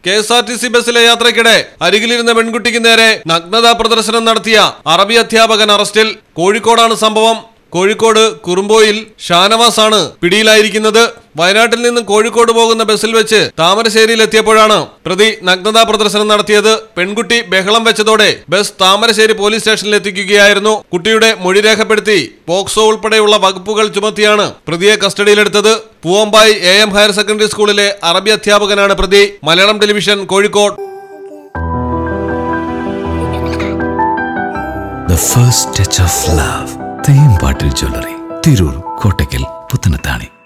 K S R T C ബസ്സിലെ യാത്രയ്ക്കിടെ അരികിലിരുന്ന പെൺകുട്ടിക്ക് നേരെ നഗ്നതാ പ്രദർശനം നടത്തിയ അറബി അധ്യാപകൻ അറസ്റ്റിൽ കോഴിക്കോടാണ് സംഭവം കോഴിക്കോട് കുറുമ്പോയിൽ ഷാനവാസ് ആണ് പിടിയിലായിരിക്കുന്നത് വയനാട്ടിൽ നിന്നും കോഴിക്കോട് പോകുന്ന ബസ്സിൽ വെച്ച് താമരശ്ശേരിയിൽ എത്തിയപ്പോഴാണ് പ്രതി നഗ്നതാ പ്രദർശനം നടത്തിയത് പെൺകുട്ടി ബഹളം വെച്ചതോടെ ബസ് താമരശ്ശേരി പോലീസ് സ്റ്റേഷനിൽ എത്തിക്കുകയായിരുന്നു കുട്ടിയുടെ മൊഴി രേഖപ്പെടുത്തി പോക്സോ ഉൾപ്പെടെയുള്ള വകുപ്പുകൾ ചുമത്തിയാണ് പ്രതിയെ കസ്റ്റഡിയിലെടുത്തത് Poovambayi A M higher secondary സ്കൂളിലെ അറബി അധ്യാപകനാണ് പ്രതി Malayalam television Kozhikode The first touch of love. Thembattil jewellery Tirur Kottakkal Puthanathani